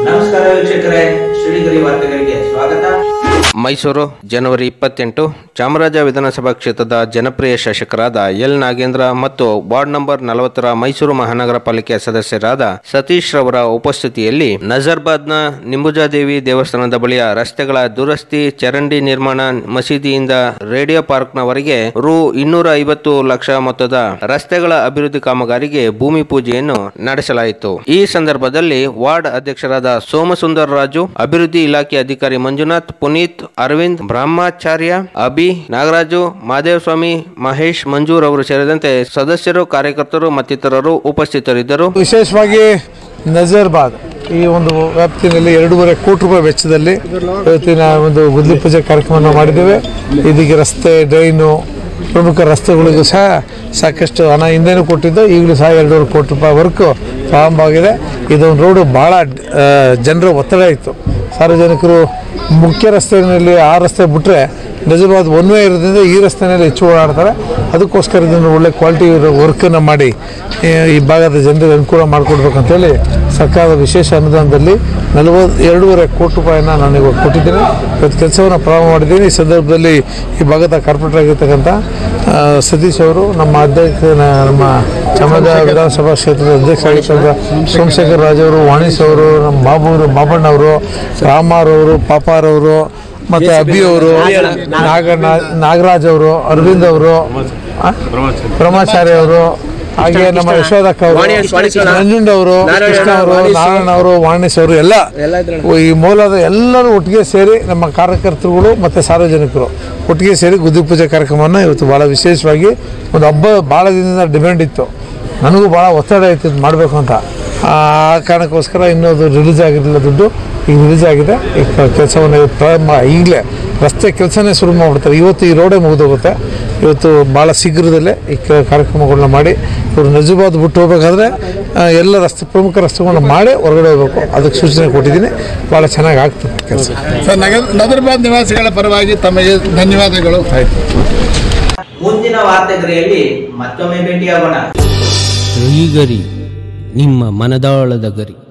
ನಮಸ್ಕಾರ ವೀಕ್ಷಕರೇ ಶ್ರೀಗರಿ ವಾರ್ತೆಗಳಿಗೆ ಸ್ವಾಗತ ಮೈಸೂರು ಜನವರಿ ಇಪ್ಪತ್ತೆಂಟು ಚಾಮರಾಜ ವಿಧಾನಸಭಾ ಕ್ಷೇತ್ರದ ಜನಪ್ರಿಯ ಶಾಸಕರಾದ ಎಲ್ ನಾಗೇಂದ್ರ ಮತ್ತು ವಾರ್ಡ್ ನಂಬರ್ ನಲವತ್ತರ ಮೈಸೂರು ಮಹಾನಗರ ಪಾಲಿಕೆಯ ಸದಸ್ಯರಾದ ಸತೀಶ್ ರವರ ಉಪಸ್ಥಿತಿಯಲ್ಲಿ ನಜರ್ಬಾದ್ನ ನಿಂಬುಜಾದೇವಿ ದೇವಸ್ಥಾನದ ಬಳಿಯ ರಸ್ತೆಗಳ ದುರಸ್ತಿ ಚರಂಡಿ ನಿರ್ಮಾಣ ಮಸೀದಿಯಿಂದ ರೇಡಿಯೋ ಪಾರ್ಕ್ನವರೆಗೆ ರು ಇನ್ನೂರ ಐವತ್ತು ಲಕ್ಷ ಮೊತ್ತದ ರಸ್ತೆಗಳ ಅಭಿವೃದ್ಧಿ ಕಾಮಗಾರಿಗೆ ಭೂಮಿ ಪೂಜೆಯನ್ನು ನಡೆಸಲಾಯಿತು ಈ ಸಂದರ್ಭದಲ್ಲಿ ವಾರ್ಡ್ ಅಧ್ಯಕ್ಷರಾದ ಸೋಮಸುಂದರ್ ರಾಜು ಅಭಿವೃದ್ಧಿ ಇಲಾಖೆ ಅಧಿಕಾರಿ ಮಂಜುನಾಥ್ ಪುನೀತ್ ಅರವಿಂದ್ ಬ್ರಹ್ಮಾಚಾರ್ಯ ಅಭಿ ನಾಗರಾಜು ಮಾದೇವಸ್ವಾಮಿ ಮಹೇಶ್ ಮಂಜೂರ್ ಅವರು ಸೇರಿದಂತೆ ಸದಸ್ಯರು ಕಾರ್ಯಕರ್ತರು ಮತ್ತಿತರರು ಉಪಸ್ಥಿತರಿದ್ದರು ವಿಶೇಷವಾಗಿ ನಜರ್ಬಾದ್ ಈ ಒಂದು ವ್ಯಾಪ್ತಿಯಲ್ಲಿ ಎರಡೂವರೆ ಕೋಟಿ ರೂಪಾಯಿ ವೆಚ್ಚದಲ್ಲಿ ಇವತ್ತಿನ ಒಂದು ಗುದ್ಲಿ ಪೂಜೆ ಕಾರ್ಯಕ್ರಮವನ್ನು ಮಾಡಿದ್ದೇವೆ ಇದಕ್ಕೆ ರಸ್ತೆ ಡ್ರೈನು ಪ್ರಮುಖ ರಸ್ತೆಗಳಿಗೂ ಸಹ ಸಾಕಷ್ಟು ಹಣ ಹಿಂದೆನೂ ಕೊಟ್ಟಿದ್ದು ಈಗಲೂ ಸಹ ಎರಡೂವರೆ ಕೋಟಿ ರೂಪಾಯಿ ವರ್ಕು ಪ್ರಾರಂಭ ಆಗಿದೆ ಇದೊಂದು ರೋಡು ಭಾಳ ಜನರ ಒತ್ತಡ ಇತ್ತು ಸಾರ್ವಜನಿಕರು ಮುಖ್ಯ ರಸ್ತೆಯಲ್ಲಿ ಆ ರಸ್ತೆ ಬಿಟ್ಟರೆ ನಿಜವಾದ ಒನ್ ವೇ ಇರೋದ್ರಿಂದ ಈ ರಸ್ತೆಯಲ್ಲಿ ಹೆಚ್ಚು ಓಡಾಡ್ತಾರೆ ಅದಕ್ಕೋಸ್ಕರ ಇದನ್ನು ಒಳ್ಳೆ ಕ್ವಾಲಿಟಿ ವರ್ಕನ್ನು ಮಾಡಿ ಈ ಈ ಭಾಗದ ಜನರಿಗೆ ಅನುಕೂಲ ಮಾಡಿಕೊಡ್ಬೇಕಂತೇಳಿ ಸರ್ಕಾರದ ವಿಶೇಷ ಅನುದಾನದಲ್ಲಿ ನಲವತ್ತು ಎರಡೂವರೆ ಕೋಟಿ ರೂಪಾಯಿನ ನಾನು ಇವಾಗ ಕೊಟ್ಟಿದ್ದೇನೆ ಇವತ್ತು ಕೆಲಸವನ್ನು ಪ್ರಾರಂಭ ಮಾಡಿದ್ದೀನಿ ಈ ಸಂದರ್ಭದಲ್ಲಿ ಈ ಭಾಗದ ಕಾರ್ಪೊರೇಟರ್ ಆಗಿರ್ತಕ್ಕಂಥ ಆ, ಸತೀಶ್ ಅವರು ನಮ್ಮ ಅಧ್ಯಕ್ಷ ನಮ್ಮ ಚಾಮರಾಜ ವಿಧಾನಸಭಾ ಕ್ಷೇತ್ರದ ಅಧ್ಯಕ್ಷ ಆಗಿರ್ತಕ್ಕಂಥ ಸೋಮಶೇಖರ್ ರಾಜ್ ಅವರು ವಾಣಿಸ್ ಅವರು ನಮ್ಮ ಬಾಬು ಅವರು ಬಾಬಣ್ಣವರು ರಾಮಾರವರು ಪಾಪಾರವರು ಮತ್ತು ಅಭಿ ಅವರು ನಾಗ ನಾಗರಾಜ್ ಅವರು ಅರವಿಂದ್ ಅವರು ಆ? ಬ್ರಹ್ಮಚಾರಿ ಅವರು ಹಾಗೆ ನಮ್ಮ ಯಶೋದಕ್ಕ ಅವರು ನಂಜುಂಡ ಅವರು ಕೃಷ್ಣ ಅವರು ನಾರಾಯಣ ಅವರು ವಾಣಿಸ್ ಅವರು ಎಲ್ಲ ಈ ಮೂಲದ ಎಲ್ಲರೂ ಒಟ್ಟಿಗೆ ಸೇರಿ ನಮ್ಮ ಕಾರ್ಯಕರ್ತರುಗಳು ಮತ್ತು ಸಾರ್ವಜನಿಕರು ಒಟ್ಟಿಗೆ ಸೇರಿ ಗುದ್ದಿ ಪೂಜೆ ಕಾರ್ಯಕ್ರಮವನ್ನು ಇವತ್ತು ಭಾಳ ವಿಶೇಷವಾಗಿ ಒಂದು ಹಬ್ಬ ಭಾಳ ದಿನದಿಂದ ಡಿಮ್ಯಾಂಡ್ ಇತ್ತು ನನಗೂ ಭಾಳ ಒತ್ತಡ ಇತ್ತು ಇದು ಮಾಡಬೇಕು ಅಂತ ಆ ಕಾರಣಕ್ಕೋಸ್ಕರ ಇನ್ನೂ ಅದು ರಿಲೀಸ್ ಆಗಿರಲಿಲ್ಲ ದುಡ್ಡು ಈಗ ರಿಲೀಸ್ ಆಗಿದೆ ಈ ಕೆಲಸವನ್ನು ಇವತ್ತು ಪ್ರಾರಂಭ ಈಗಲೇ ರಸ್ತೆ ಕೆಲಸನೇ ಶುರು ಮಾಡಿಬಿಡ್ತಾರೆ ಇವತ್ತು ಈ ರೋಡೇ ಮುಗಿದೋಗುತ್ತೆ ಇವತ್ತು ಭಾಳ ಶೀಘ್ರದಲ್ಲೇ ಈ ಕ- ಕಾರ್ಯಕ್ರಮಗಳನ್ನ ಮಾಡಿ ಇವರು ನಜುಬಾದ್ ಬಿಟ್ಟು ಹೋಗ್ಬೇಕಾದ್ರೆ ಆ, ಎಲ್ಲ ರಸ್ತೆ ಪ್ರಮುಖ ರಸ್ತೆಗಳನ್ನ ಮಾಡಿ ಹೊರಗಡೆ ಹೋಗ್ಬೇಕು ಅದಕ್ಕೆ ಸೂಚನೆ ಕೊಟ್ಟಿದ್ದೀನಿ ಭಾಳ ಚೆನ್ನಾಗಿ ಆಗ್ತದೆ ಕೆಲಸ ಸರ್ ನಗರ ನಗರಬಾದ್ ನಿವಾಸಿಗಳ ಪರವಾಗಿ ತಮಗೆ ಧನ್ಯವಾದಗಳು ಮುಂದಿನ ವಾರ್ತೆಗರಿಯಲ್ಲಿ ಮತ್ತೊಮ್ಮೆ ಭೇಟಿಯಾಗೋಣ ಗರಿ ನಿಮ್ಮ ಮನದಾಳದ ಗರಿ